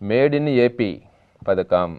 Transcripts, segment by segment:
made in AP పథకం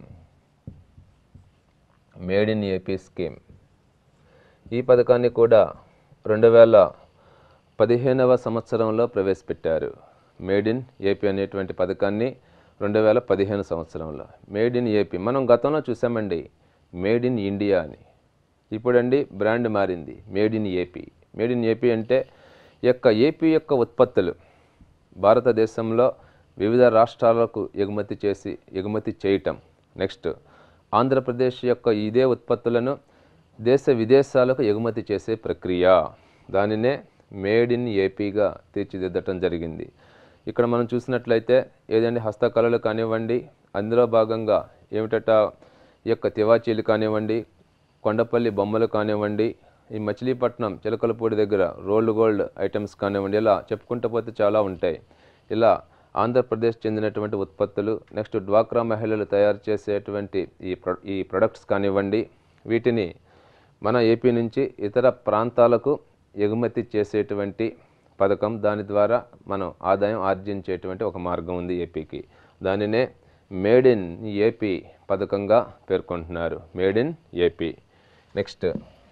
made in AP scheme ఈ పథకాన్ని కూడా రెండు వేల పదిహేనవ సంవత్సరంలో ప్రవేశపెట్టారు మేడ్ ఇన్ ఏపీ అనేటువంటి పథకాన్ని రెండు వేల పదిహేను సంవత్సరంలో మేడ్ ఇన్ ఏపీ మనం గతంలో చూసామండి మేడ్ ఇన్ ఇండియా అని ఇప్పుడండి బ్రాండ్ మారింది made in AP made in AP అంటే ఈ యొక్క ఏపీ యొక్క ఉత్పత్తులు భారతదేశంలో వివిధ రాష్ట్రాలకు ఎగుమతి చేసి ఎగుమతి చేయటం నెక్స్ట్ ఆంధ్రప్రదేశ్ యొక్క ఇదే ఉత్పత్తులను దేశ విదేశాలకు ఎగుమతి చేసే ప్రక్రియ దానినే మేడ్ ఇన్ ఏపీగా తీర్చిదిద్దటం జరిగింది ఇక్కడ మనం చూసినట్లయితే ఏదండి హస్తకళలు కానివ్వండి అందులో భాగంగా ఏమిటట ఈ యొక్క తివాచీలు కానివ్వండి కొండపల్లి బొమ్మలు కానివ్వండి ఈ మచిలీపట్నం చిలకలపూడి దగ్గర రోల్డ్ గోల్డ్ ఐటమ్స్ కానివ్వండి ఇలా చెప్పుకుంటూ పోతే చాలా ఉంటాయి ఇలా ఆంధ్రప్రదేశ్ చెందినటువంటి ఉత్పత్తులు నెక్స్ట్ డ్వాక్రా మహిళలు తయారు చేసేటువంటి ఈ ప్రొ ఈ ప్రొడక్ట్స్ కానివ్వండి వీటిని మన ఏపీ నుంచి ఇతర ప్రాంతాలకు ఎగుమతి చేసేటువంటి పథకం దాని ద్వారా మనం ఆదాయం ఆర్జించేటువంటి ఒక మార్గం ఉంది ఏపీకి దానినే మేడ్ ఇన్ ఏపీ పథకంగా పేర్కొంటున్నారు మేడ్ ఇన్ ఏపీ నెక్స్ట్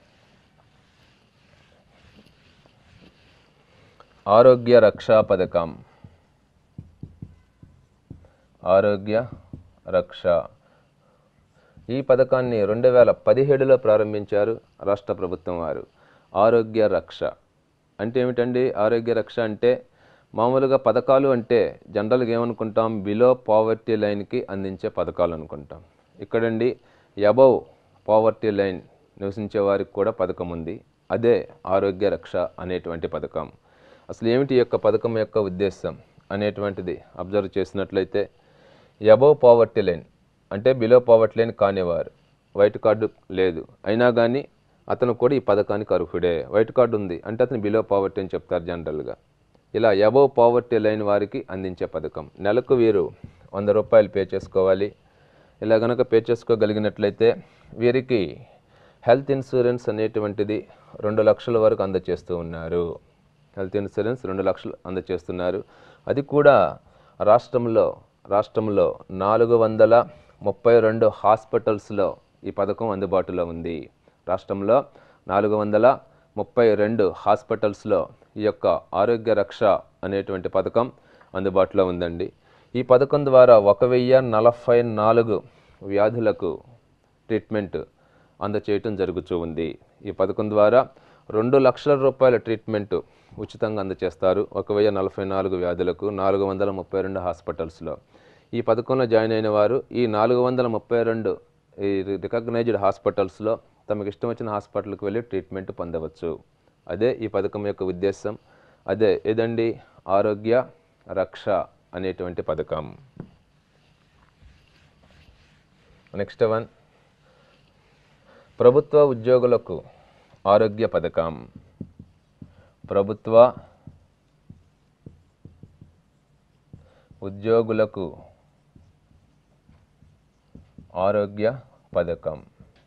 ఆరోగ్య రక్షా పథకం ఆరోగ్య రక్ష ఈ పథకాన్ని రెండు వేల పదిహేడులో ప్రారంభించారు రాష్ట్ర ప్రభుత్వం వారు ఆరోగ్య రక్ష అంటే ఏమిటండి ఆరోగ్య రక్ష అంటే మామూలుగా పథకాలు అంటే జనరల్గా ఏమనుకుంటాం బిలో పావర్టీ లైన్కి అందించే పథకాలు అనుకుంటాం ఇక్కడండి అబవ్ పావర్టీ లైన్ నివసించే వారికి కూడా పథకం ఉంది అదే ఆరోగ్య రక్ష అనేటువంటి పథకం అసలు ఏమిటి ఈ యొక్క పథకం యొక్క ఉద్దేశం అనేటువంటిది అబ్జర్వ్ చేసినట్లయితే అబవ్ పావర్టీ లైన్ అంటే బిలో పావర్టీ లైన్ కానివారు వైట్ కార్డు లేదు అయినా కానీ అతను కూడా ఈ పథకానికి అర్హుడే వైట్ కార్డు ఉంది అంటే అతను బిలో పావర్టీ అని చెప్తారు జనరల్గా ఇలా అబవ్ పావర్టీ లైన్ వారికి అందించే పథకం నెలకు వీరు వంద రూపాయలు పే చేసుకోవాలి ఇలా కనుక పే చేసుకోగలిగినట్లయితే వీరికి హెల్త్ ఇన్సూరెన్స్ అనేటువంటిది రెండు లక్షల వరకు అందజేస్తూ ఉన్నారు హెల్త్ ఇన్సూరెన్స్ రెండు లక్షలు అందజేస్తున్నారు అది కూడా రాష్ట్రంలో రాష్ట్రంలో నాలుగు వందల ముప్పై రెండు హాస్పిటల్స్లో ఈ పథకం అందుబాటులో ఉంది రాష్ట్రంలో నాలుగు వందల ముప్పై రెండు హాస్పిటల్స్లో ఈ యొక్క ఆరోగ్య రక్ష అనేటువంటి పథకం అందుబాటులో ఉందండి ఈ పథకం ద్వారా ఒక వెయ్యి నలభై నాలుగు వ్యాధులకు ట్రీట్మెంట్ అందచేయటం జరుగుతూ ఉంది ఈ పథకం ద్వారా రెండు లక్షల రూపాయల ట్రీట్మెంట్ ఉచితంగా అందచేస్తారు ఒక వెయ్యి నలభై నాలుగు వ్యాధులకు నాలుగు వందల ముప్పై రెండు హాస్పిటల్స్లో ఈ పథకంలో జాయిన్ అయిన వారు ఈ నాలుగు వందల ముప్పై రెండు ఈ రికగ్నైజ్డ్ హాస్పిటల్స్లో తమకు ఇష్టం వచ్చిన హాస్పిటల్కి వెళ్ళి ట్రీట్మెంట్ పొందవచ్చు అదే ఈ పథకం యొక్క ఉద్దేశం అదే ఏదండి ఆరోగ్య రక్ష అనేటువంటి పథకం నెక్స్ట్ వన్ ప్రభుత్వ ఉద్యోగులకు ఆరోగ్య పథకం ప్రభుత్వ ఉద్యోగులకు ఆరోగ్య పథకం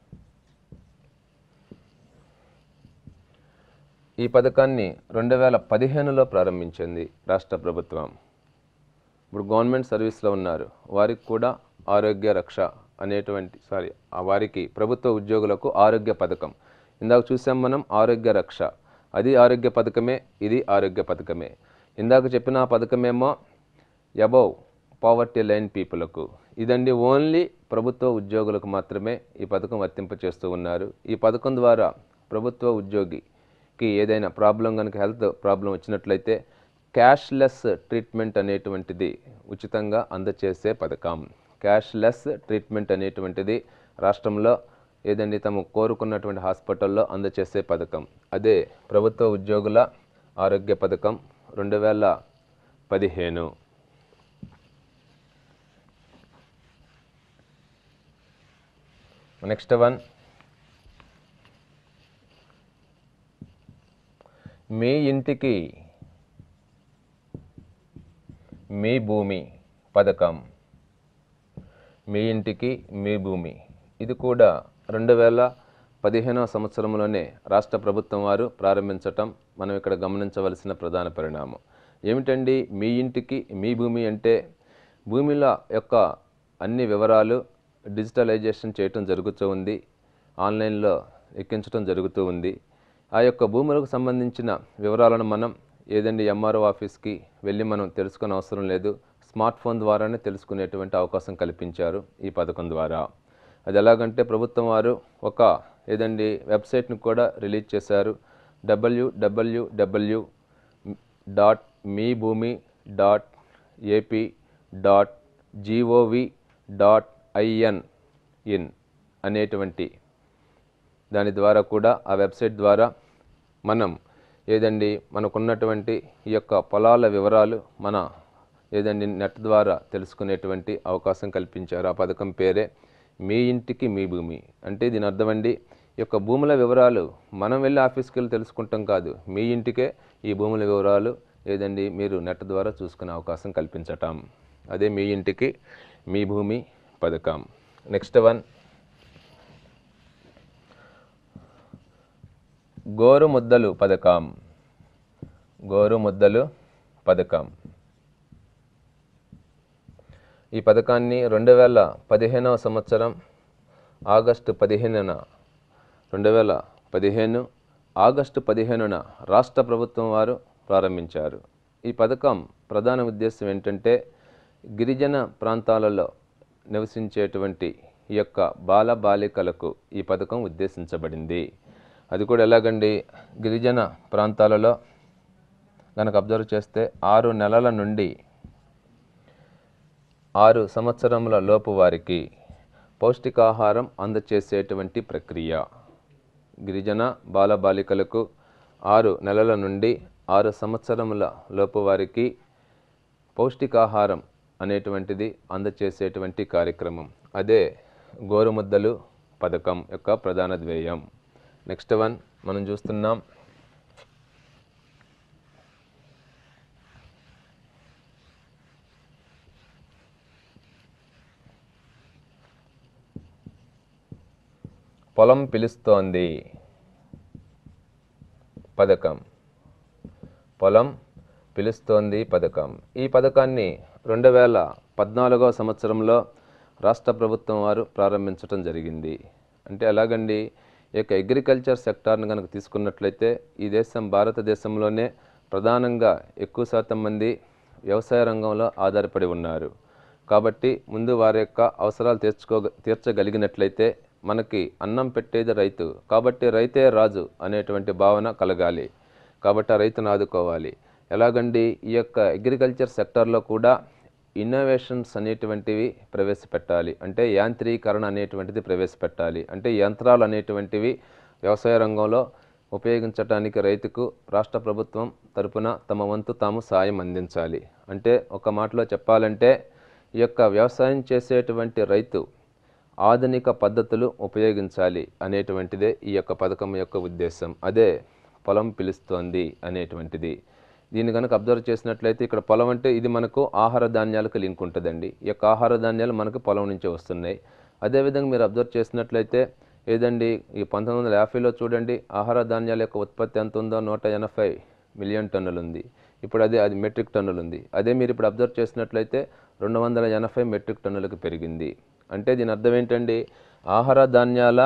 ఈ పథకాన్ని రెండు వేల పదిహేనులో ప్రారంభించింది రాష్ట్ర ప్రభుత్వం ఇప్పుడు గవర్నమెంట్ సర్వీస్లో ఉన్నారు వారికి కూడా ఆరోగ్య రక్ష అనేటువంటి సారీ ఆ వారికి ప్రభుత్వ ఉద్యోగులకు ఆరోగ్య పథకం ఇందాక చూసాం మనం ఆరోగ్య రక్ష అది ఆరోగ్య పథకమే ఇది ఆరోగ్య పథకమే ఇందాక చెప్పిన ఆ పథకమేమో అబౌవ్ పావర్టీ లైన్ పీపుల్కు ఇదండి ఓన్లీ ప్రభుత్వ ఉద్యోగులకు మాత్రమే ఈ పథకం వర్తింపచేస్తూ ఉన్నారు ఈ పథకం ద్వారా ప్రభుత్వ ఉద్యోగికి ఏదైనా ప్రాబ్లం కనుక హెల్త్ ప్రాబ్లం వచ్చినట్లయితే క్యాష్లెస్ ట్రీట్మెంట్ అనేటువంటిది ఉచితంగా అందచేసే పథకం క్యాష్లెస్ ట్రీట్మెంట్ అనేటువంటిది రాష్ట్రంలో ఏదండి తమ కోరుకున్నటువంటి హాస్పిటల్లో అందచేసే పథకం అదే ప్రభుత్వ ఉద్యోగుల ఆరోగ్య పథకం రెండు వేల పదిహేను నెక్స్ట్ వన్ మీ ఇంటికి మీ భూమి పథకం మీ ఇంటికి మీ భూమి ఇది కూడా రెండు వేల పదిహేనవ సంవత్సరంలోనే రాష్ట్ర ప్రభుత్వం వారు ప్రారంభించటం మనం ఇక్కడ గమనించవలసిన ప్రధాన పరిణామం ఏమిటండి మీ ఇంటికి మీ భూమి అంటే భూమిల యొక్క అన్ని వివరాలు డిజిటలైజేషన్ చేయటం జరుగుతూ ఉంది ఆన్లైన్లో ఎక్కించడం జరుగుతూ ఉంది ఆ యొక్క భూములకు సంబంధించిన వివరాలను మనం ఏదండి ఎంఆర్ఓ ఆఫీస్కి వెళ్ళి మనం తెలుసుకునే అవసరం లేదు స్మార్ట్ ఫోన్ ద్వారానే తెలుసుకునేటువంటి అవకాశం కల్పించారు ఈ పథకం ద్వారా అది ఎలాగంటే ప్రభుత్వం వారు ఒక ఏదండి వెబ్సైట్ని కూడా రిలీజ్ చేశారు డబ్ల్యూడబ్ల్యూడబ్ల్యూ dot Mee Bhoomi dot AP dot GOV dot IN in అనేటువంటి దాని ద్వారా కూడా ఆ వెబ్సైట్ ద్వారా మనం ఏదండి మనకున్నటువంటి ఈ యొక్క పొలాల వివరాలు మన ఏదండి నెట్ ద్వారా తెలుసుకునేటువంటి అవకాశం కల్పించారు ఆ పథకం పేరే మీ ఇంటికి మీ భూమి అంటే దీని అర్థమండి ఈ యొక్క భూముల వివరాలు మనం వెళ్ళి ఆఫీస్కి వెళ్ళి తెలుసుకుంటాం కాదు మీ ఇంటికే ఈ భూముల వివరాలు ఏదండి మీరు నెట్ ద్వారా చూసుకునే అవకాశం కల్పించటం అదే మీ ఇంటికి మీ భూమి పథకం నెక్స్ట్ వన్ గోరు ముద్దలు పథకం గోరు ముద్దలు పథకం ఈ పథకాన్ని రెండు వేల పదిహేనవ సంవత్సరం ఆగస్టు పదిహేనున రెండు వేల పదిహేను ఆగస్టు పదిహేనున రాష్ట్ర ప్రభుత్వం వారు ప్రారంభించారు ఈ పథకం ప్రధాన ఉద్దేశం ఏంటంటే గిరిజన ప్రాంతాలలో నివసించేటువంటి ఈ యొక్క బాల బాలికలకు ఈ పథకం ఉద్దేశించబడింది అది కూడా ఎలాగండి గిరిజన ప్రాంతాలలో కనుక అబ్జర్వ్ చేస్తే ఆరు నెలల నుండి ఆరు సంవత్సరముల లోపు వారికి పౌష్టికాహారం అందచేసేటువంటి ప్రక్రియ గిరిజన బాలబాలికలకు ఆరు నెలల నుండి ఆరు సంవత్సరముల లోపు వారికి పౌష్టికాహారం అనేటువంటిది అందచేసేటువంటి కార్యక్రమం అదే గోరుముద్దలు పథకం యొక్క ప్రధాన ధ్యేయం నెక్స్ట్ వన్ మనం చూస్తున్నాం పొలం పిలుస్తోంది పథకం పొలం పిలుస్తోంది పథకం ఈ పథకాన్ని రెండు వేల పద్నాలుగో సంవత్సరంలో రాష్ట్ర ప్రభుత్వం వారు ప్రారంభించడం జరిగింది అంటే ఎలాగండి ఈ యొక్క అగ్రికల్చర్ సెక్టార్ని కనుక తీసుకున్నట్లయితే ఈ దేశం భారతదేశంలోనే ప్రధానంగా ఎక్కువ శాతం మంది వ్యవసాయ రంగంలో ఆధారపడి ఉన్నారు కాబట్టి ముందు వారి యొక్క అవసరాలు తీర్చుకో తీర్చగలిగినట్లయితే మనకి అన్నం పెట్టేది రైతు కాబట్టి రైతే రాజు అనేటువంటి భావన కలగాలి కాబట్టి ఆ రైతును ఆదుకోవాలి ఎలాగండి ఈ యొక్క అగ్రికల్చర్ సెక్టార్లో కూడా ఇన్నోవేషన్స్ అనేటువంటివి ప్రవేశపెట్టాలి అంటే యాంత్రీకరణ అనేటువంటిది ప్రవేశపెట్టాలి అంటే యంత్రాలు అనేటువంటివి వ్యవసాయ రంగంలో ఉపయోగించటానికి రైతుకు రాష్ట్ర ప్రభుత్వం తరపున తమ వంతు తాము సాయం అందించాలి అంటే ఒక మాటలో చెప్పాలంటే ఈ యొక్క వ్యవసాయం చేసేటువంటి రైతు ఆధునిక పద్ధతులు ఉపయోగించాలి అనేటువంటిదే ఈ యొక్క పథకం యొక్క ఉద్దేశం అదే పొలం పిలుస్తోంది అనేటువంటిది దీన్ని కనుక అబ్జర్వ్ చేసినట్లయితే ఇక్కడ పొలం అంటే ఇది మనకు ఆహార ధాన్యాలకు లింక్ ఉంటుందండి ఈ యొక్క ఆహార ధాన్యాలు మనకు పొలం నుంచే వస్తున్నాయి అదేవిధంగా మీరు అబ్జర్వ్ చేసినట్లయితే ఏదండి ఈ పంతొమ్మిది వందల యాభైలో చూడండి ఆహార ధాన్యాల యొక్క ఉత్పత్తి ఎంత ఉందో నూట ఎనభై మిలియన్ టన్నులు ఉంది ఇప్పుడు అదే అది మెట్రిక్ టన్నులు ఉంది అదే మీరు ఇప్పుడు అబ్జర్వ్ చేసినట్లయితే రెండు వందల ఎనభై మెట్రిక్ టన్నులకు పెరిగింది అంటే దీని అర్థం ఏంటండి ఆహార ధాన్యాల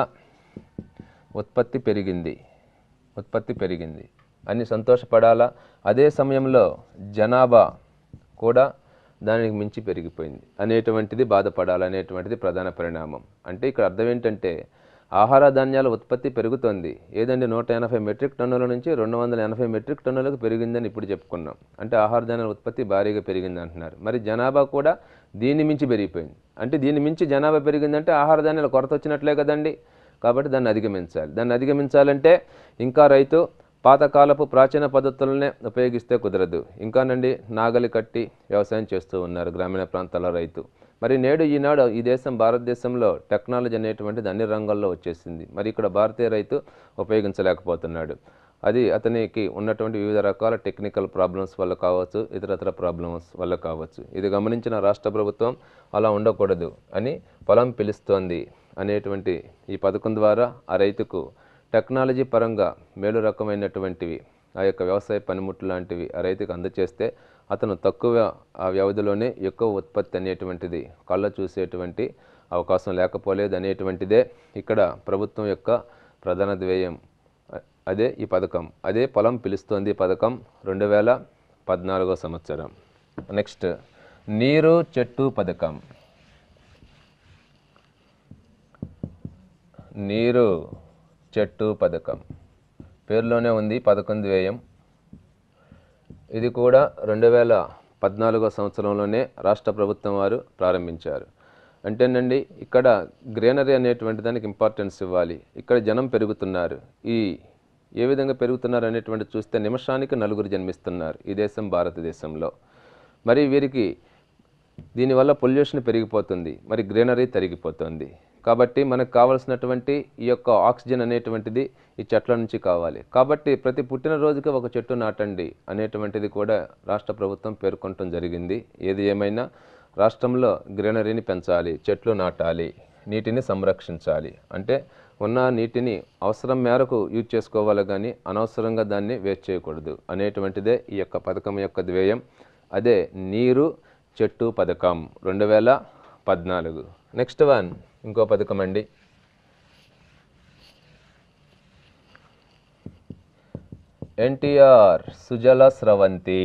ఉత్పత్తి పెరిగింది ఉత్పత్తి పెరిగింది అని సంతోషపడాలా అదే సమయంలో జనాభా కూడా దానికి మించి పెరిగిపోయింది అనేటువంటిది బాధపడాలనేటువంటిది ప్రధాన పరిణామం అంటే ఇక్కడ అర్థం ఏంటంటే ఆహార ధాన్యాల ఉత్పత్తి పెరుగుతోంది ఏదండి నూట ఎనభై మెట్రిక్ టన్నుల నుంచి రెండు వందల ఎనభై మెట్రిక్ టన్నులకు పెరిగిందని ఇప్పుడు చెప్పుకున్నాం అంటే ఆహార ధాన్యాల ఉత్పత్తి భారీగా పెరిగింది అంటున్నారు మరి జనాభా కూడా దీన్ని మించి పెరిగిపోయింది అంటే దీన్ని మించి జనాభా పెరిగిందంటే ఆహార ధాన్యాల కొరత వచ్చినట్లే కదండి కాబట్టి దాన్ని అధిగమించాలి దాన్ని అధిగమించాలంటే ఇంకా రైతు పాతకాలపు ప్రాచీన పద్ధతులనే ఉపయోగిస్తే కుదరదు ఇంకానండి నాగలి కట్టి వ్యవసాయం చేస్తూ ఉన్నారు గ్రామీణ ప్రాంతాల రైతు మరి నేడు ఈనాడు ఈ దేశం భారతదేశంలో టెక్నాలజీ అనేటువంటిది అన్ని రంగాల్లో వచ్చేసింది మరి ఇక్కడ భారతీయ రైతు ఉపయోగించలేకపోతున్నాడు అది అతనికి ఉన్నటువంటి వివిధ రకాల టెక్నికల్ ప్రాబ్లమ్స్ వల్ల కావచ్చు ఇతరతర ప్రాబ్లమ్స్ వల్ల కావచ్చు ఇది గమనించిన రాష్ట్ర ప్రభుత్వం అలా ఉండకూడదు అని పొలం పిలుస్తోంది అనేటువంటి ఈ పథకం ద్వారా ఆ రైతుకు టెక్నాలజీ పరంగా మేలు రకమైనటువంటివి ఆ యొక్క వ్యవసాయ పనిముట్లు లాంటివి ఆ రైతుకు అందచేస్తే అతను తక్కువ ఆ వ్యవధిలోనే ఎక్కువ ఉత్పత్తి అనేటువంటిది కళ్ళ చూసేటువంటి అవకాశం లేకపోలేదు అనేటువంటిదే ఇక్కడ ప్రభుత్వం యొక్క ప్రధాన ధ్యేయం అ- అదే ఈ పథకం అదే పొలం పిలుస్తోంది ఈ పథకం రెండు వేల పద్నాలుగో సంవత్సరం నెక్స్ట్ నీరు చెట్టు పథకం నీరు చెట్టు పథకం పేరులోనే ఉంది పథకం ధ్యేయం ఇది కూడా రెండు వేల పద్నాలుగో సంవత్సరంలోనే రాష్ట్ర ప్రభుత్వం వారు ప్రారంభించారు అంటేనండి ఇక్కడ గ్రీనరీ అనేటువంటి దానికి ఇంపార్టెన్స్ ఇవ్వాలి ఇక్కడ జనం పెరుగుతున్నారు ఈ ఏ విధంగా పెరుగుతున్నారు అనేటువంటి చూస్తే నిమిషానికి నలుగురు జన్మిస్తున్నారు ఈ దేశం భారతదేశంలో మరి వీరికి దీనివల్ల పొల్యూషన్ పెరిగిపోతుంది మరి గ్రీనరీ తరిగిపోతుంది కాబట్టి మనకు కావలసినటువంటి ఈ యొక్క ఆక్సిజన్ అనేటువంటిది ఈ చెట్ల నుంచి కావాలి కాబట్టి ప్రతి పుట్టినరోజుకి ఒక చెట్టు నాటండి అనేటువంటిది కూడా రాష్ట్ర ప్రభుత్వం పేర్కొనటం జరిగింది ఏది ఏమైనా రాష్ట్రంలో గ్రీనరీని పెంచాలి చెట్లు నాటాలి నీటిని సంరక్షించాలి అంటే ఉన్న నీటిని అవసరం మేరకు యూజ్ చేసుకోవాలి కానీ అనవసరంగా దాన్ని వేస్ట్ చేయకూడదు అనేటువంటిదే ఈ యొక్క పథకం యొక్క ధ్యేయం అదే నీరు చెట్టు పథకం రెండు వేల పద్నాలుగు నెక్స్ట్ వన్ ఇంకో పథకం అండి ఎన్టీఆర్ సుజల స్రవంతి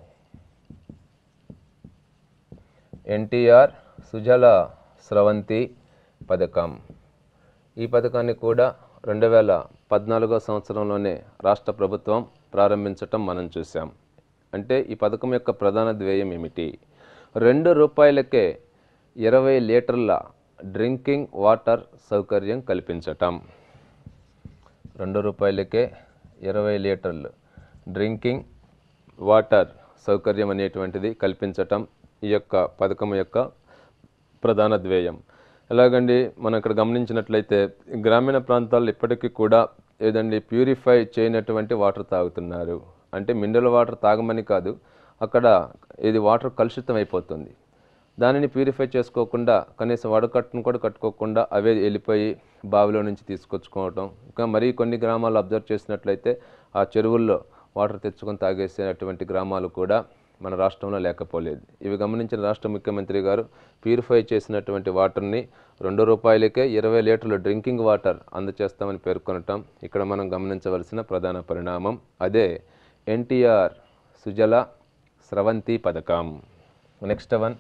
ఎన్టీఆర్ సుజల స్రవంతి పథకం ఈ పథకాన్ని కూడా రెండు వేల పద్నాలుగో సంవత్సరంలోనే రాష్ట్ర ప్రభుత్వం ప్రారంభించటం మనం చూసాం అంటే ఈ పథకం యొక్క ప్రధాన ధ్యేయం ఏమిటి రెండు రూపాయలకే ఇరవై లీటర్ల డ్రింకింగ్ వాటర్ సౌకర్యం కల్పించటం రెండు రూపాయలకే ఇరవై లీటర్లు డ్రింకింగ్ వాటర్ సౌకర్యం అనేటువంటిది కల్పించటం ఈ యొక్క పథకం యొక్క ప్రధాన ధ్యేయం ఎలాగండి మనం ఇక్కడ గమనించినట్లయితే ఈ గ్రామీణ ప్రాంతాల్లో ఇప్పటికీ కూడా ఏదండి ప్యూరిఫై చేయనటువంటి వాటర్ తాగుతున్నారు అంటే మినరల్ వాటర్ తాగమని కాదు అక్కడ ఇది వాటర్ కలుషితం అయిపోతుంది దానిని ప్యూరిఫై చేసుకోకుండా కనీసం వడకట్టును కూడా కట్టుకోకుండా అవే వెళ్ళిపోయి బావిలో నుంచి తీసుకొచ్చుకోవటం ఇంకా మరీ కొన్ని గ్రామాలు అబ్జర్వ్ చేసినట్లయితే ఆ చెరువుల్లో వాటర్ తెచ్చుకొని తాగేసేటువంటి గ్రామాలు కూడా మన రాష్ట్రంలో లేకపోలేదు ఇవి గమనించిన రాష్ట్ర ముఖ్యమంత్రి గారు ప్యూరిఫై చేసినటువంటి వాటర్ని రెండు రూపాయలకే ఇరవై లీటర్ల డ్రింకింగ్ వాటర్ అందచేస్తామని పేర్కొనటం ఇక్కడ మనం గమనించవలసిన ప్రధాన పరిణామం అదే ఎన్టీఆర్ సుజల స్రవంతి పథకం నెక్స్ట్ వన్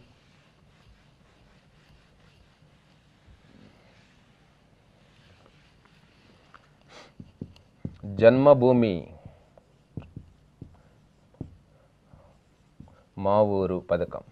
జన్మభూమి మా ఊరు పథకం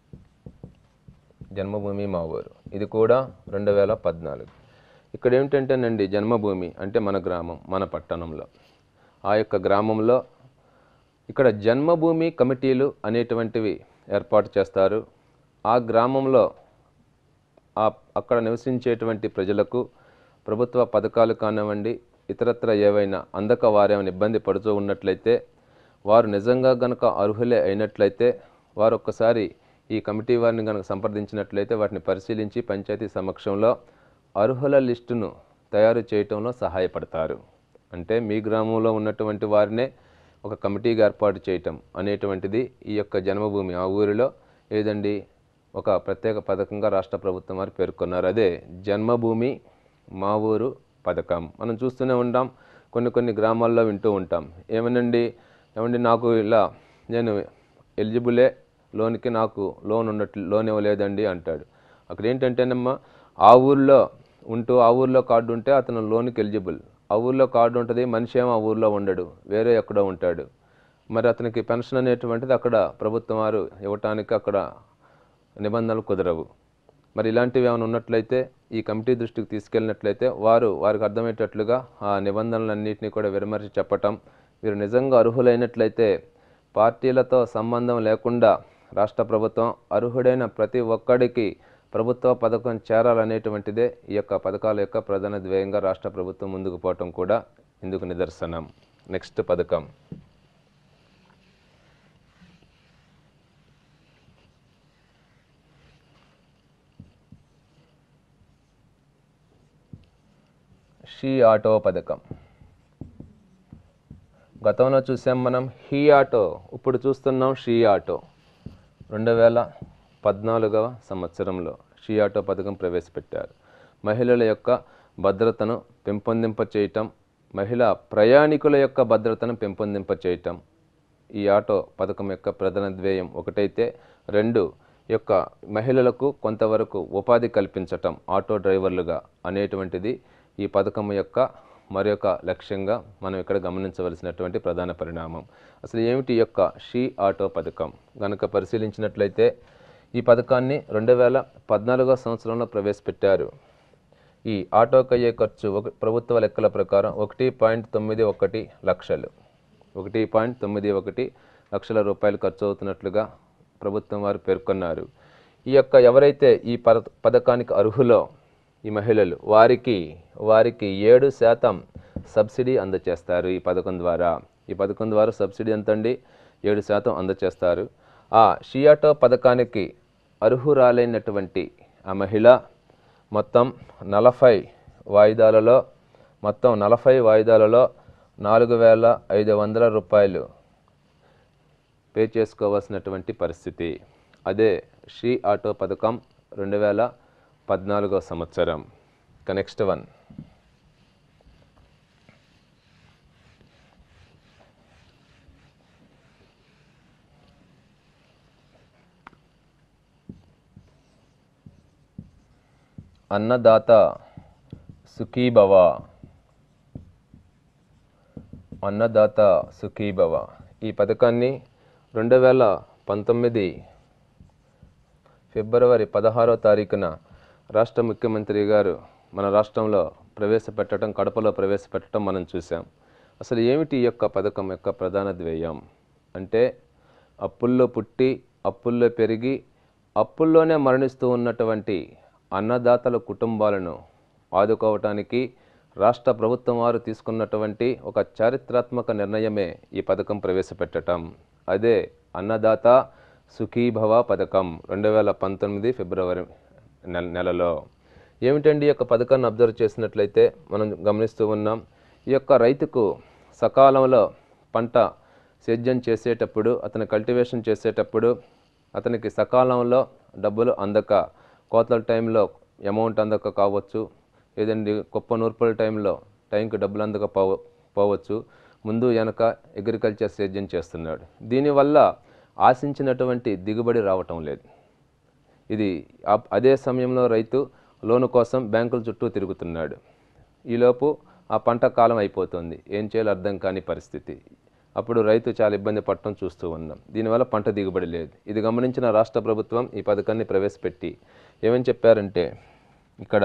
జన్మభూమి మా ఊరు ఇది కూడా రెండు వేల పద్నాలుగు ఇక్కడ ఏమిటంటేనండి జన్మభూమి అంటే మన గ్రామం మన పట్టణంలో ఆ యొక్క గ్రామంలో ఇక్కడ జన్మభూమి కమిటీలు అనేటువంటివి ఏర్పాటు చేస్తారు ఆ గ్రామంలో ఆ అక్కడ నివసించేటువంటి ప్రజలకు ప్రభుత్వ పథకాలు కానివ్వండి ఇతరత్ర ఏవైనా అందక వారేమైనా ఇబ్బంది పడుతూ ఉన్నట్లయితే వారు నిజంగా గనక అర్హులే అయినట్లయితే వారు ఒక్కసారి ఈ కమిటీ వారిని కనుక సంప్రదించినట్లయితే వాటిని పరిశీలించి పంచాయతీ సమక్షంలో అర్హుల లిస్టును తయారు చేయటంలో సహాయపడతారు అంటే మీ గ్రామంలో ఉన్నటువంటి వారినే ఒక కమిటీగా ఏర్పాటు చేయటం అనేటువంటిది ఈ యొక్క జన్మభూమి ఆ ఊరిలో ఏదండి ఒక ప్రత్యేక పథకంగా రాష్ట్ర ప్రభుత్వం వారు పేర్కొన్నారు అదే జన్మభూమి మా ఊరు పథకం మనం చూస్తూనే ఉంటాం కొన్ని కొన్ని గ్రామాల్లో వింటూ ఉంటాం ఏమనండి ఏమండి నాకు ఇలా నేను ఎలిజిబులే లోన్కి నాకు లోన్ ఉన్నట్లు లోన్ ఇవ్వలేదండి అంటాడు అక్కడ ఏంటంటేనమ్మా ఆ ఊర్లో ఉంటూ ఆ ఊర్లో కార్డు ఉంటే అతను లోన్కి ఎలిజిబుల్ ఆ ఊర్లో కార్డు ఉంటుంది మనిషి ఏమో ఆ ఊర్లో ఉండడు వేరే ఎక్కడో ఉంటాడు మరి అతనికి పెన్షన్ అనేటువంటిది అక్కడ ప్రభుత్వం వారు ఇవ్వటానికి అక్కడ నిబంధనలు కుదరవు మరి ఇలాంటివి ఏమైనా ఉన్నట్లయితే ఈ కమిటీ దృష్టికి తీసుకెళ్ళినట్లయితే వారు వారికి అర్థమయ్యేటట్లుగా ఆ నిబంధనలన్నింటినీ కూడా విరమర్చి చెప్పటం వీరు నిజంగా అర్హులైనట్లయితే పార్టీలతో సంబంధం లేకుండా రాష్ట్ర ప్రభుత్వం అర్హుడైన ప్రతి ఒక్కడికి ప్రభుత్వ పథకం చేరాలనేటువంటిదే ఈ యొక్క పథకాల యొక్క ప్రధాన ధ్యేయంగా రాష్ట్ర ప్రభుత్వం ముందుకు పోవటం కూడా ఇందుకు నిదర్శనం నెక్స్ట్ పథకం షీ ఆటో పథకం గతంలో చూసాం మనం హీ ఆటో ఇప్పుడు చూస్తున్నాం షీ ఆటో రెండు వేల పద్నాలుగవ సంవత్సరంలో షీ ఆటో పథకం ప్రవేశపెట్టారు మహిళల యొక్క భద్రతను పెంపొందింప చేయటం మహిళా ప్రయాణికుల యొక్క భద్రతను పెంపొందింప చేయటం ఈ ఆటో పథకం యొక్క ప్రధాన ధ్యేయం ఒకటైతే రెండు యొక్క మహిళలకు కొంతవరకు ఉపాధి కల్పించటం ఆటో డ్రైవర్లుగా అనేటువంటిది ఈ పథకం యొక్క మరొక లక్ష్యంగా మనం ఇక్కడ గమనించవలసినటువంటి ప్రధాన పరిణామం అసలు ఏమిటి ఈ యొక్క షీ ఆటో పథకం గనుక పరిశీలించినట్లయితే ఈ పథకాన్ని రెండు వేల పద్నాలుగో సంవత్సరంలో ప్రవేశపెట్టారు ఈ ఆటోకి అయ్యే ఖర్చు ఒక ప్రభుత్వ లెక్కల ప్రకారం ఒకటి పాయింట్ తొమ్మిది ఒకటి లక్షలు ఒకటి పాయింట్ తొమ్మిది ఒకటి లక్షల రూపాయలు ఖర్చు అవుతున్నట్లుగా ప్రభుత్వం వారు పేర్కొన్నారు ఈ యొక్క ఎవరైతే ఈ పద పథకానికి అర్హులో ఈ మహిళలు వారికి వారికి ఏడు శాతం సబ్సిడీ అందచేస్తారు ఈ పథకం ద్వారా ఈ పథకం ద్వారా సబ్సిడీ ఎంతండి ఏడు శాతం అందచేస్తారు ఆ షియాటో పథకానికి అర్హురాలైనటువంటి ఆ మహిళ మొత్తం నలభై వాయిదాలలో మొత్తం నలభై వాయిదాలలో నాలుగు వేల ఐదు వందల రూపాయలు పే చేసుకోవాల్సినటువంటి పరిస్థితి అదే శ్రీ ఆటో పథకం రెండు వేల పద్నాలుగో సంవత్సరం ఇక నెక్స్ట్ వన్ అన్నదాత సుఖీభవ అన్నదాత సుఖీభవ ఈ పథకాన్ని రెండు వేల పంతొమ్మిది ఫిబ్రవరి పదహారో తారీఖున రాష్ట్ర ముఖ్యమంత్రి గారు మన రాష్ట్రంలో ప్రవేశపెట్టడం కడపలో ప్రవేశపెట్టడం మనం చూసాం అసలు ఏమిటి ఈ యొక్క పథకం యొక్క ప్రధాన ధ్యేయం అంటే అప్పుల్లో పుట్టి అప్పుల్లో పెరిగి అప్పుల్లోనే మరణిస్తూ ఉన్నటువంటి అన్నదాతల కుటుంబాలను ఆదుకోవటానికి రాష్ట్ర ప్రభుత్వం వారు తీసుకున్నటువంటి ఒక చారిత్రాత్మక నిర్ణయమే ఈ పథకం ప్రవేశపెట్టడం అదే అన్నదాత సుఖీభవ పథకం రెండు వేల పంతొమ్మిది ఫిబ్రవరి నెల నెలలో ఏమిటండి ఈ యొక్క పథకాన్ని అబ్జర్వ్ చేసినట్లయితే మనం గమనిస్తూ ఉన్నాం ఈ యొక్క రైతుకు సకాలంలో పంట సేద్యం చేసేటప్పుడు అతను కల్టివేషన్ చేసేటప్పుడు అతనికి సకాలంలో డబ్బులు అందక కోతల టైంలో అమౌంట్ అందక కావచ్చు లేదండి గొప్ప నూర్పుల టైంలో టైంకి డబ్బులు అందక పోవ పోవచ్చు ముందు వెనక అగ్రికల్చర్ సేద్యం చేస్తున్నాడు దీనివల్ల ఆశించినటువంటి దిగుబడి రావటం లేదు ఇది ఆ- అదే సమయంలో రైతు లోను కోసం బ్యాంకుల చుట్టూ తిరుగుతున్నాడు ఈలోపు ఆ పంట కాలం అయిపోతుంది ఏం చేయాలో అర్థం కాని పరిస్థితి అప్పుడు రైతు చాలా ఇబ్బంది పడటం చూస్తూ ఉన్నాం దీనివల్ల పంట దిగుబడి లేదు ఇది గమనించిన రాష్ట్ర ప్రభుత్వం ఈ పథకాన్ని ప్రవేశపెట్టి ఏమని చెప్పారంటే ఇక్కడ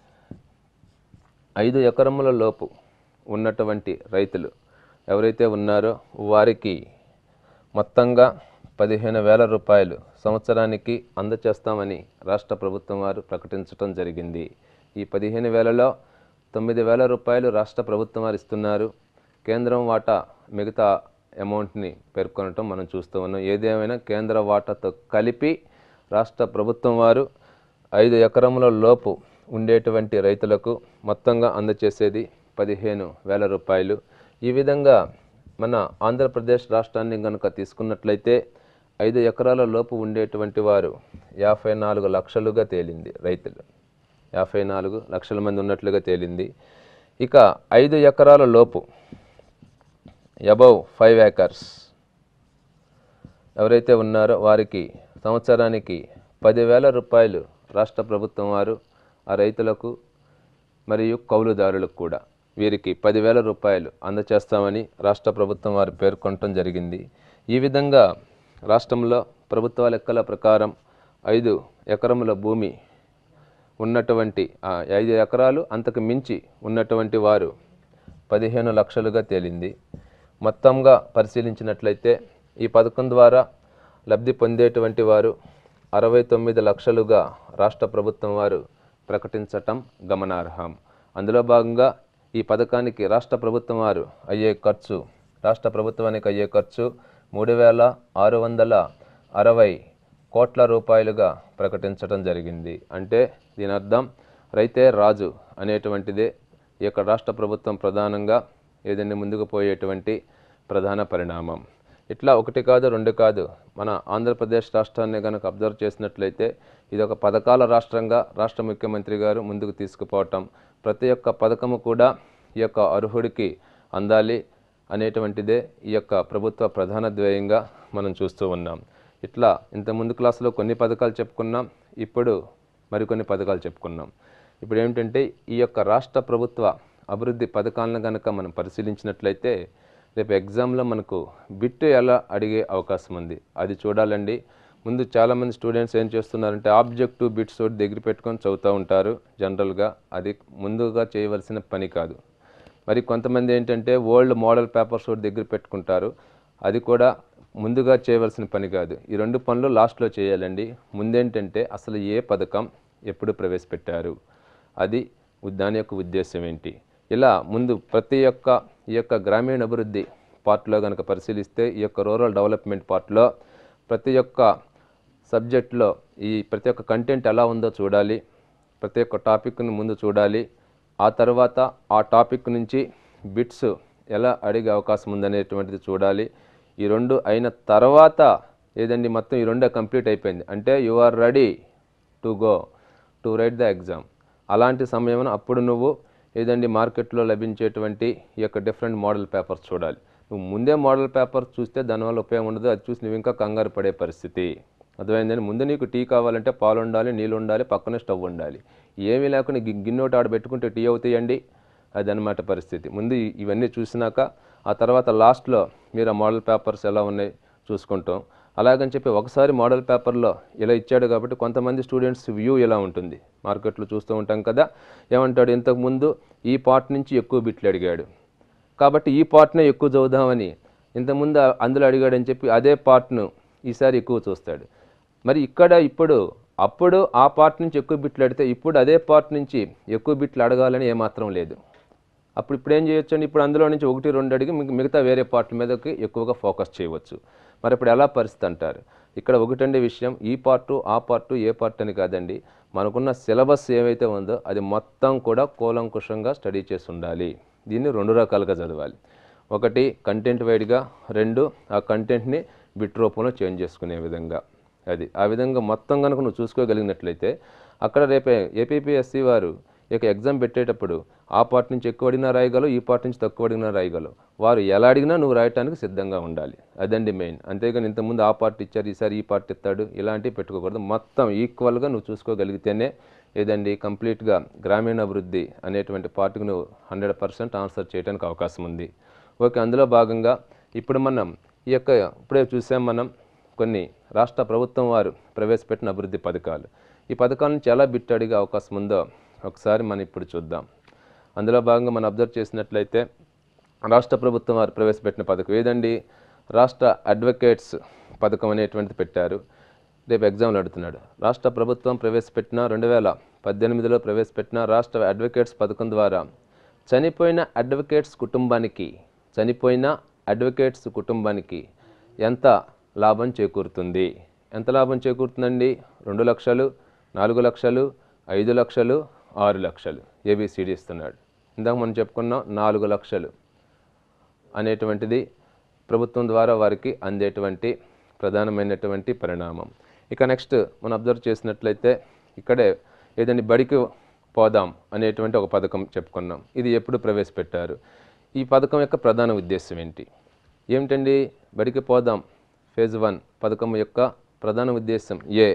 ఐదు ఎకరముల లోపు ఉన్నటువంటి రైతులు ఎవరైతే ఉన్నారో వారికి మొత్తంగా పదిహేను వేల రూపాయలు సంవత్సరానికి అందచేస్తామని రాష్ట్ర ప్రభుత్వం వారు ప్రకటించడం జరిగింది ఈ పదిహేను వేలలో తొమ్మిది వేల రూపాయలు రాష్ట్ర ప్రభుత్వం వారు ఇస్తున్నారు కేంద్రం వాటా మిగతా అమౌంట్ని పేర్కొనటం మనం చూస్తూ ఉన్నాం ఏదేమైనా కేంద్ర వాటాతో కలిపి రాష్ట్ర ప్రభుత్వం వారు ఐదు ఎకరముల లోపు ఉండేటువంటి రైతులకు మొత్తంగా అందచేసేది పదిహేను వేల రూపాయలు ఈ విధంగా మన ఆంధ్రప్రదేశ్ రాష్ట్రాన్ని కనుక తీసుకున్నట్లయితే ఐదు ఎకరాల లోపు ఉండేటువంటి వారు యాభై నాలుగు లక్షలుగా తేలింది రైతులు యాభై నాలుగు లక్షల మంది ఉన్నట్లుగా తేలింది ఇక ఐదు ఎకరాల లోపు అబౌవ్ ఫైవ్ ఏకర్స్ ఎవరైతే ఉన్నారో వారికి సంవత్సరానికి పదివేల రూపాయలు రాష్ట్ర ప్రభుత్వం వారు ఆ రైతులకు మరియు కౌలుదారులకు కూడా వీరికి పదివేల రూపాయలు అందచేస్తామని రాష్ట్ర ప్రభుత్వం వారు పేర్కొనటం జరిగింది ఈ విధంగా రాష్ట్రంలో ప్రభుత్వ లెక్కల ప్రకారం ఐదు ఎకరముల భూమి ఉన్నటువంటి ఆ ఐదు ఎకరాలు అంతకు మించి ఉన్నటువంటి వారు పదిహేను లక్షలుగా తేలింది మొత్తంగా పరిశీలించినట్లయితే ఈ పథకం ద్వారా లబ్ధి పొందేటువంటి వారు అరవై తొమ్మిది లక్షలుగా రాష్ట్ర ప్రభుత్వం వారు ప్రకటించటం గమనార్హం అందులో భాగంగా ఈ పథకానికి రాష్ట్ర ప్రభుత్వం వారు అయ్యే ఖర్చు రాష్ట్ర ప్రభుత్వానికి అయ్యే ఖర్చు మూడు వేల ఆరు వందల అరవై కోట్ల రూపాయలుగా ప్రకటించడం జరిగింది అంటే దీని అర్థం రైతే రాజు అనేటువంటిదే ఈ యొక్క రాష్ట్ర ప్రభుత్వం ప్రధానంగా ఏదైనా ముందుకు పోయేటువంటి ప్రధాన పరిణామం ఇట్లా ఒకటి కాదు రెండు కాదు మన ఆంధ్రప్రదేశ్ రాష్ట్రాన్ని కనుక అబ్జర్వ్ చేసినట్లయితే ఇది ఒక పథకాల రాష్ట్రంగా రాష్ట్ర ముఖ్యమంత్రి గారు ముందుకు తీసుకుపోవటం ప్రతి ఒక్క పథకము కూడా ఈ యొక్క అర్హుడికి అందాలి అనేటువంటిదే ఈ యొక్క ప్రభుత్వ ప్రధాన ధ్యేయంగా మనం చూస్తూ ఉన్నాం ఇట్లా ఇంత ముందు క్లాసులో కొన్ని పథకాలు చెప్పుకున్నాం ఇప్పుడు మరికొన్ని పథకాలు చెప్పుకున్నాం ఇప్పుడు ఏమిటంటే ఈ యొక్క రాష్ట్ర ప్రభుత్వ అభివృద్ధి పథకాలను కనుక మనం పరిశీలించినట్లయితే రేపు ఎగ్జామ్లో మనకు బిట్ ఎలా అడిగే అవకాశం ఉంది అది చూడాలండి ముందు చాలామంది స్టూడెంట్స్ ఏం చేస్తున్నారంటే ఆబ్జెక్టివ్ బిట్స్ ఒకటి దగ్గర పెట్టుకొని చదువుతూ ఉంటారు జనరల్గా అది ముందుగా చేయవలసిన పని కాదు మరి కొంతమంది ఏంటంటే ఓల్డ్ మోడల్ పేపర్స్ ఒకటి దగ్గర పెట్టుకుంటారు అది కూడా ముందుగా చేయవలసిన పని కాదు ఈ రెండు పనులు లాస్ట్లో చేయాలండి ముందేంటంటే అసలు ఏ పథకం ఎప్పుడు ప్రవేశపెట్టారు అది ఉ- దాని యొక్క ఉద్దేశం ఏంటి ఇలా ముందు ప్రతి ఒక్క ఈ యొక్క గ్రామీణ అభివృద్ధి పార్ట్లో కనుక పరిశీలిస్తే ఈ యొక్క రూరల్ డెవలప్మెంట్ పార్ట్లో ప్రతి ఒక్క సబ్జెక్ట్లో ఈ ప్రతి ఒక్క కంటెంట్ ఎలా ఉందో చూడాలి ప్రతి ఒక్క టాపిక్ను ముందు చూడాలి ఆ తర్వాత ఆ టాపిక్ నుంచి బిట్స్ ఎలా అడిగే అవకాశం ఉందనేటువంటిది చూడాలి ఈ రెండు అయిన తర్వాత ఏదండి మొత్తం ఈ రెండే కంప్లీట్ అయిపోయింది అంటే you are ready to go to write the exam అలాంటి సమయంలో అప్పుడు నువ్వు ఏదండి మార్కెట్లో లభించేటువంటి ఈ యొక్క డిఫరెంట్ మోడల్ పేపర్స్ చూడాలి నువ్వు ముందే మోడల్ పేపర్ చూస్తే దానివల్ల ఉపయోగం ఉండదు అది చూసి నువ్వు ఇంకా కంగారు పడే పరిస్థితి అర్థమైందని ముందు నీకు టీ కావాలంటే పాలు ఉండాలి నీళ్ళు ఉండాలి పక్కనే స్టవ్ ఉండాలి ఏమీ లేకుండా గి- గిన్నె ఒకటి ఆడ పెట్టుకుంటే టీ అవుతాయండి అదనమాట పరిస్థితి ముందు ఇ- ఇవన్నీ చూసినాక ఆ తర్వాత లాస్ట్లో మీరు ఆ మోడల్ పేపర్స్ ఎలా ఉన్నాయి చూసుకుంటాం అలాగని చెప్పి ఒకసారి మోడల్ పేపర్లో ఇలా ఇచ్చాడు కాబట్టి కొంతమంది స్టూడెంట్స్ వ్యూ ఇలా ఉంటుంది మార్కెట్లో చూస్తూ ఉంటాం కదా ఏమంటాడు ఇంతకుముందు ఈ పార్ట్ నుంచి ఎక్కువ బిట్లు అడిగాడు కాబట్టి ఈ పార్ట్నే ఎక్కువ చదువుదామని ఇంతకుముందు ఆ- అందులో అడిగాడని చెప్పి అదే పార్ట్ను ఈసారి ఎక్కువ చూస్తాడు మరి ఇక్కడ ఇప్పుడు అప్పుడు ఆ పార్ట్ నుంచి ఎక్కువ బిట్లు అడిగితే ఇప్పుడు అదే పార్ట్ నుంచి ఎక్కువ బిట్లు అడగాలని ఏమాత్రం లేదు అప్పుడు ఇప్పుడు ఏం చేయొచ్చు అండి ఇప్పుడు అందులో నుంచి ఒకటి రెండు అడిగి మిగ- మిగతా వేరే పార్ట్ మీదకి ఎక్కువగా ఫోకస్ చేయవచ్చు మరి ఇప్పుడు ఎలా పరిస్థితి అంటారు ఇక్కడ ఒకటండి విషయం ఈ పార్టు ఆ పార్టు ఏ పార్ట్ అని కాదండి మనకున్న సిలబస్ ఏవైతే ఉందో అది మొత్తం కూడా కూలంకుషంగా స్టడీ చేసి ఉండాలి దీన్ని రెండు రకాలుగా చదవాలి ఒకటి కంటెంట్ వైడ్గా రెండు ఆ కంటెంట్ని బిట్ రూపంలో చేంజ్ చేసుకునే విధంగా అది ఆ విధంగా మొత్తం కనుక నువ్వు చూసుకోగలిగినట్లయితే అక్కడ రేపే ఏపీపీఎస్సి వారు ఇక ఎగ్జామ్ పెట్టేటప్పుడు ఆ పార్ట్ నుంచి ఎక్కువ అడిగినా రాయగలవు ఈ పార్ట్ నుంచి తక్కువ అడిగినా రాయగలవు వారు ఎలా అడిగినా నువ్వు రాయటానికి సిద్ధంగా ఉండాలి అదండి మెయిన్ అంతేగాని ఇంతకుముందు ఆ పార్ట్ ఇచ్చారు ఈసారి ఈ పార్ట్ ఇస్తాడు ఇలాంటివి పెట్టుకోకూడదు మొత్తం ఈక్వల్గా నువ్వు చూసుకోగలిగితేనే ఏదండి కంప్లీట్గా గ్రామీణాభివృద్ధి అనేటువంటి పార్ట్కి నువ్వు హండ్రెడ్ పర్సెంట్ ఆన్సర్ చేయడానికి అవకాశం ఉంది ఓకే అందులో భాగంగా ఇప్పుడు మనం ఈ యొక్క ఇప్పుడే చూసాం మనం కొన్ని రాష్ట్ర ప్రభుత్వం వారు ప్రవేశపెట్టిన అభివృద్ధి పథకాలు ఈ పథకాల నుంచి ఎలా బిట్ అడిగే అవకాశం ఉందో ఒకసారి మనం ఇప్పుడు చూద్దాం అందులో భాగంగా మనం అబ్జర్వ్ చేసినట్లయితే రాష్ట్ర ప్రభుత్వం వారు ప్రవేశపెట్టిన పథకం ఏదండి రాష్ట్ర అడ్వకేట్స్ పథకం అనేటువంటిది పెట్టారు రేపు ఎగ్జామ్లు అడుగుతున్నాడు రాష్ట్ర ప్రభుత్వం ప్రవేశపెట్టిన రెండు వేల పద్దెనిమిదిలో ప్రవేశపెట్టిన రాష్ట్ర అడ్వకేట్స్ పథకం ద్వారా చనిపోయిన అడ్వకేట్స్ కుటుంబానికి చనిపోయిన అడ్వకేట్స్ కుటుంబానికి ఎంత లాభం చేకూరుతుంది ఎంత లాభం చేకూరుతుందండి రెండు లక్షలు నాలుగు లక్షలు ఐదు లక్షలు ఆరు లక్షలు ఏబిసిడి ఇస్తున్నాడు ఇందాక మనం చెప్పుకున్నాం నాలుగు లక్షలు అనేటువంటిది ప్రభుత్వం ద్వారా వారికి అందేటువంటి ప్రధానమైనటువంటి పరిణామం ఇక నెక్స్ట్ మనం అబ్జర్వ్ చేసినట్లయితే ఇక్కడే ఏదండి బడికి పోదాం అనేటువంటి ఒక పథకం చెప్పుకున్నాం ఇది ఎప్పుడు ప్రవేశపెట్టారు ఈ పథకం యొక్క ప్రధాన ఉద్దేశం ఏంటి ఏమిటండి బడికి పోదాం ఫేజ్ వన్ పథకం యొక్క ప్రధాన ఉద్దేశం ఏ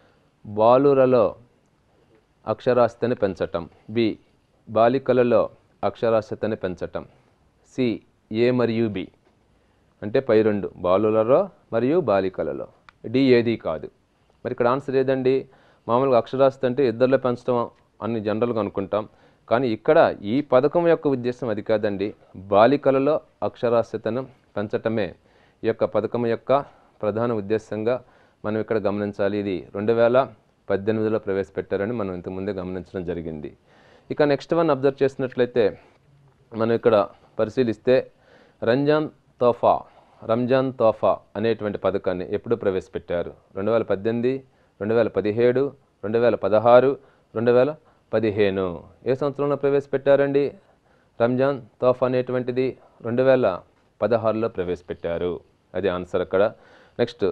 బాలురలో అక్షరాస్యతని పెంచటం బి బాలికలలో అక్షరాస్యతని పెంచటం సి ఏ మరియు బి అంటే పై రెండు బాలులలో మరియు బాలికలలో డి ఏది కాదు మరి ఇక్కడ ఆన్సర్ ఏదండి మామూలుగా అక్షరాస్యత అంటే ఇద్దరిలో పెంచడం అని జనరల్గా అనుకుంటాం కానీ ఇక్కడ ఈ పథకం యొక్క ఉద్దేశం అది కాదండి బాలికలలో అక్షరాస్యతను పెంచటమే ఈ యొక్క పథకం యొక్క ప్రధాన ఉద్దేశంగా మనం ఇక్కడ గమనించాలి ఇది రెండు వేల పద్దెనిమిదిలో ప్రవేశపెట్టారని మనం ఇంతకుముందే గమనించడం జరిగింది ఇక నెక్స్ట్ వన్ అబ్జర్వ్ చేసినట్లయితే మనం ఇక్కడ పరిశీలిస్తే రంజాన్ తోఫా రంజాన్ తోఫా అనేటువంటి పథకాన్ని ఎప్పుడు ప్రవేశపెట్టారు రెండు వేల పద్దెనిమిది రెండు వేల పదిహేడు రెండు వేల పదహారు రెండు వేల పదిహేను ఏ సంవత్సరంలో ప్రవేశపెట్టారండి రంజాన్ తోఫా అనేటువంటిది రెండు వేల పదహారులో ప్రవేశపెట్టారు అది ఆన్సర్ అక్కడ నెక్స్ట్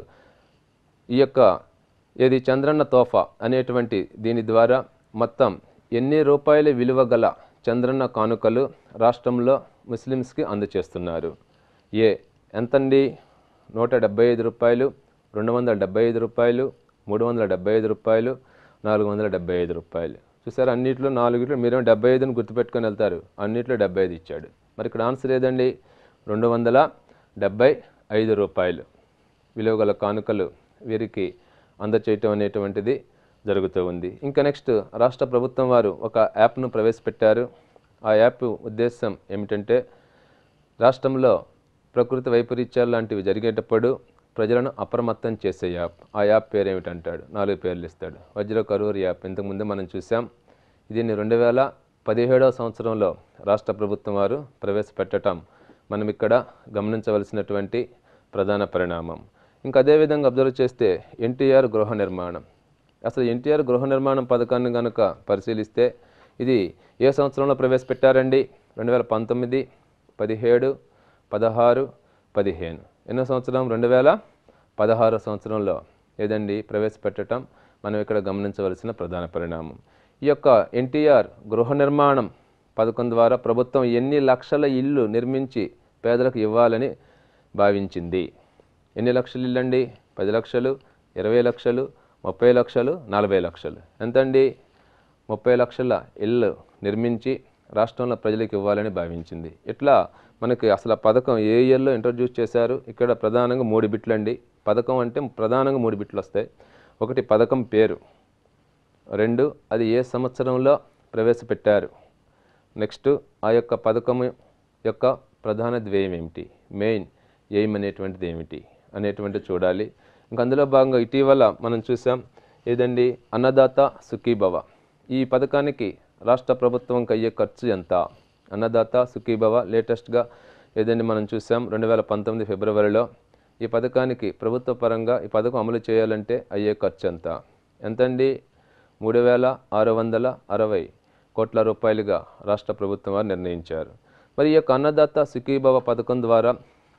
ఈ యొక్క ఏది చంద్రన్న తోఫా అనేటువంటి దీని ద్వారా మొత్తం ఎన్ని రూపాయల విలువ గల చంద్రన్న కానుకలు రాష్ట్రంలో ముస్లిమ్స్కి అందజేస్తున్నారు ఏ ఎంతండి నూట డెబ్బై ఐదు రూపాయలు రెండు వందల డెబ్బై ఐదు రూపాయలు మూడు వందల డెబ్బై ఐదు రూపాయలు నాలుగు వందల డెబ్బై ఐదు రూపాయలు చూసారు అన్నింటిలో నాలుగిట్లో మీరేమో డెబ్బై ఐదుని గుర్తుపెట్టుకొని వెళ్తారు అన్నింటిలో డెబ్బై ఐదు ఇచ్చాడు మరి ఇక్కడ ఆన్సర్ ఏదండి రెండు వందల డెబ్బై ఐదు రూపాయలు విలువ గల కానుకలు వీరికి అందచేయటం అనేటువంటిది జరుగుతూ ఉంది ఇంకా నెక్స్ట్ రాష్ట్ర ప్రభుత్వం వారు ఒక యాప్ను ప్రవేశపెట్టారు ఆ యాప్ ఉద్దేశం ఏమిటంటే రాష్ట్రంలో ప్రకృతి వైపరీత్యాలు లాంటివి జరిగేటప్పుడు ప్రజలను అప్రమత్తం చేసే యాప్ ఆ యాప్ పేరు ఏమిటంటాడు నాలుగు పేర్లు ఇస్తాడు వజ్ర కరూర్ యాప్ ఇంతకుముందు మనం చూసాం దీన్ని రెండు వేల పదిహేడవ సంవత్సరంలో రాష్ట్ర ప్రభుత్వం వారు ప్రవేశపెట్టడం మనం ఇక్కడ గమనించవలసినటువంటి ప్రధాన పరిణామం ఇంకా అదేవిధంగా అబ్జర్వ్ చేస్తే ఎన్టీఆర్ గృహ నిర్మాణం అసలు ఎన్టీఆర్ గృహ నిర్మాణం పథకాన్ని కనుక పరిశీలిస్తే ఇది ఏ సంవత్సరంలో ప్రవేశపెట్టారండి రెండు వేల పంతొమ్మిది పదిహేడు పదహారు పదిహేను ఎన్నో సంవత్సరం రెండు వేల పదహారు సంవత్సరంలో ఏదండి ప్రవేశపెట్టడం మనం ఇక్కడ గమనించవలసిన ప్రధాన పరిణామం ఈ యొక్క ఎన్టీఆర్ గృహ నిర్మాణం పథకం ద్వారా ప్రభుత్వం ఎన్ని లక్షల ఇల్లు నిర్మించి పేదలకు ఇవ్వాలని భావించింది ఎన్ని లక్షలు ఇల్లు అండి పది లక్షలు ఇరవై లక్షలు ముప్పై లక్షలు నలభై లక్షలు ఎంతండి ముప్పై లక్షల ఇల్లు నిర్మించి రాష్ట్రంలో ప్రజలకు ఇవ్వాలని భావించింది ఇట్లా మనకి అసలు ఆ పథకం ఏ ఇయర్లో ఇంట్రడ్యూస్ చేశారు ఇక్కడ ప్రధానంగా మూడు బిట్లు అండి పథకం అంటే ప్రధానంగా మూడు బిట్లు వస్తాయి ఒకటి పథకం పేరు రెండు అది ఏ సంవత్సరంలో ప్రవేశపెట్టారు నెక్స్ట్ ఆ యొక్క పథకం యొక్క ప్రధాన ధ్యేయం ఏమిటి మెయిన్ ఎయిమ్ అనేటువంటిది ఏమిటి అనేటువంటి చూడాలి ఇంకా అందులో భాగంగా ఇటీవల మనం చూసాం ఏదండి అన్నదాత సుఖీభవ ఈ పథకానికి రాష్ట్ర ప్రభుత్వంకి అయ్యే ఖర్చు ఎంత అన్నదాత సుఖీభవ లేటెస్ట్గా ఏదండి మనం చూసాం రెండు వేల పంతొమ్మిది ఫిబ్రవరిలో ఈ పథకానికి ప్రభుత్వ పరంగా ఈ పథకం అమలు చేయాలంటే అయ్యే ఖర్చు ఎంత ఎంతండి మూడు వేల ఆరు వందల అరవై కోట్ల రూపాయలుగా రాష్ట్ర ప్రభుత్వం వారు నిర్ణయించారు మరి ఈ యొక్క అన్నదాత సుఖీభవ పథకం ద్వారా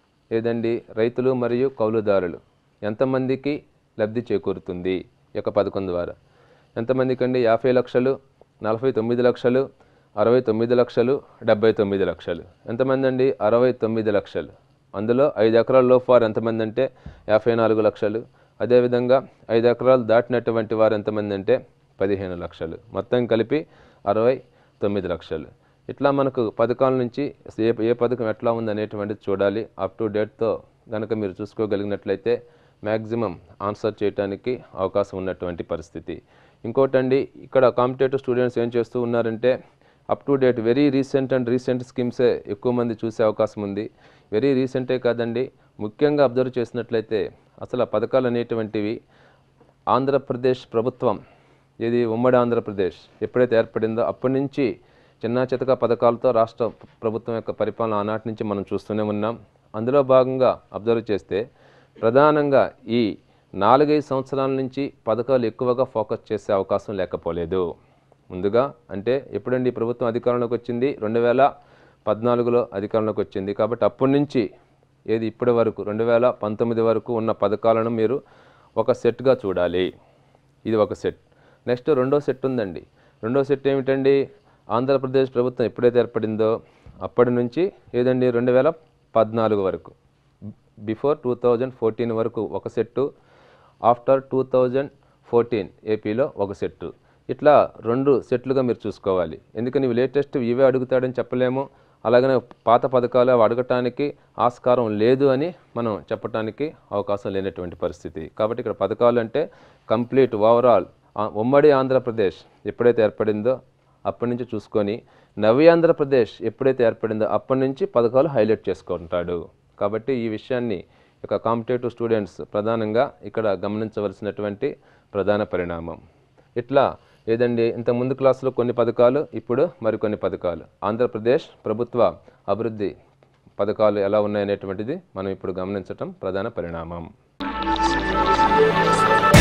ఏదండి రైతులు మరియు కౌలుదారులు ఎంతమందికి లబ్ధి చేకూరుతుంది ఈ యొక్క పథకం ద్వారా ఎంతమందికి అండి యాభై లక్షలు నలభై తొమ్మిది లక్షలు అరవై తొమ్మిది లక్షలు డెబ్బై తొమ్మిది లక్షలు ఎంతమంది అండి అరవై తొమ్మిది లక్షలు అందులో ఐదు ఎకరాల లోపు వారు ఎంతమంది అంటే యాభై నాలుగు లక్షలు అదేవిధంగా ఐదు ఎకరాలు దాటినటువంటి వారు ఎంతమంది అంటే పదిహేను లక్షలు మొత్తం కలిపి అరవై తొమ్మిది లక్షలు ఇట్లా మనకు పథకాల నుంచి ఏ ఏ పథకం ఎట్లా ఉంది అనేటువంటిది చూడాలి అప్ టు డేట్తో కనుక మీరు చూసుకోగలిగినట్లయితే మ్యాక్సిమం ఆన్సర్ చేయడానికి అవకాశం ఉన్నటువంటి పరిస్థితి ఇంకోటండి ఇక్కడ కాంపిటేటివ్ స్టూడెంట్స్ ఏం చేస్తూ ఉన్నారంటే up to date very recent and recent స్కీమ్సే ఎక్కువ మంది చూసే అవకాశం ఉంది వెరీ రీసెంటే కాదండి ముఖ్యంగా అబ్జర్వ్ చేసినట్లయితే అసలు ఆ పథకాలు అనేటువంటివి ఆంధ్రప్రదేశ్ ప్రభుత్వం ఇది ఉమ్మడి ఆంధ్రప్రదేశ్ ఎప్పుడైతే ఏర్పడిందో అప్పటి నుంచి చిన్న చితక పథకాలతో రాష్ట్ర ప్రభుత్వం యొక్క పరిపాలన ఆనాటి నుంచి మనం చూస్తూనే ఉన్నాం అందులో భాగంగా అబ్జర్వ్ చేస్తే ప్రధానంగా ఈ నాలుగైదు సంవత్సరాల నుంచి పథకాలు ఎక్కువగా ఫోకస్ చేసే అవకాశం లేకపోలేదు ముందుగా అంటే ఎప్పుడండి ఈ ప్రభుత్వం అధికారంలోకి వచ్చింది రెండు వేల పద్నాలుగులో అధికారంలోకి వచ్చింది కాబట్టి అప్పటి నుంచి ఏది ఇప్పటి వరకు రెండు వేల పంతొమ్మిది వరకు ఉన్న పథకాలను మీరు ఒక సెట్గా చూడాలి ఇది ఒక సెట్ నెక్స్ట్ రెండో సెట్ ఉందండి రెండో సెట్ ఏమిటండి ఆంధ్రప్రదేశ్ ప్రభుత్వం ఎప్పుడైతే ఏర్పడిందో అప్పటి నుంచి ఏదండి రెండు వేల పద్నాలుగు వరకు బిఫోర్ టూ థౌజండ్ ఫోర్టీన్ వరకు ఒక set after two thousand fourteen ఏపీలో ఒక సెట్టు ఇట్లా రెండు సెట్లుగా మీరు చూసుకోవాలి ఎందుకని ఇవి లేటెస్ట్ ఇవే అడుగుతాడని చెప్పలేము అలాగనే పాత పథకాలు అవి అడగటానికి ఆస్కారం లేదు అని మనం చెప్పటానికి అవకాశం లేనటువంటి పరిస్థితి కాబట్టి ఇక్కడ పథకాలు అంటే కంప్లీట్ ఓవరాల్ ఆ- ఉమ్మడి ఆంధ్రప్రదేశ్ ఎప్పుడైతే ఏర్పడిందో అప్పటి నుంచి చూసుకొని నవ్య ఆంధ్రప్రదేశ్ ఎప్పుడైతే ఏర్పడిందో అప్పటి నుంచి పథకాలు హైలైట్ చేసుకుంటాడు కాబట్టి ఈ విషయాన్ని ఇక కాంపిటేటివ్ స్టూడెంట్స్ ప్రధానంగా ఇక్కడ గమనించవలసినటువంటి ప్రధాన పరిణామం ఇట్లా ఏదండి ఇంత ముందు క్లాసులో కొన్ని పథకాలు ఇప్పుడు మరికొన్ని పథకాలు ఆంధ్రప్రదేశ్ ప్రభుత్వ అభివృద్ధి పథకాలు ఎలా ఉన్నాయనేటువంటిది మనం ఇప్పుడు గమనించటం ప్రధాన పరిణామం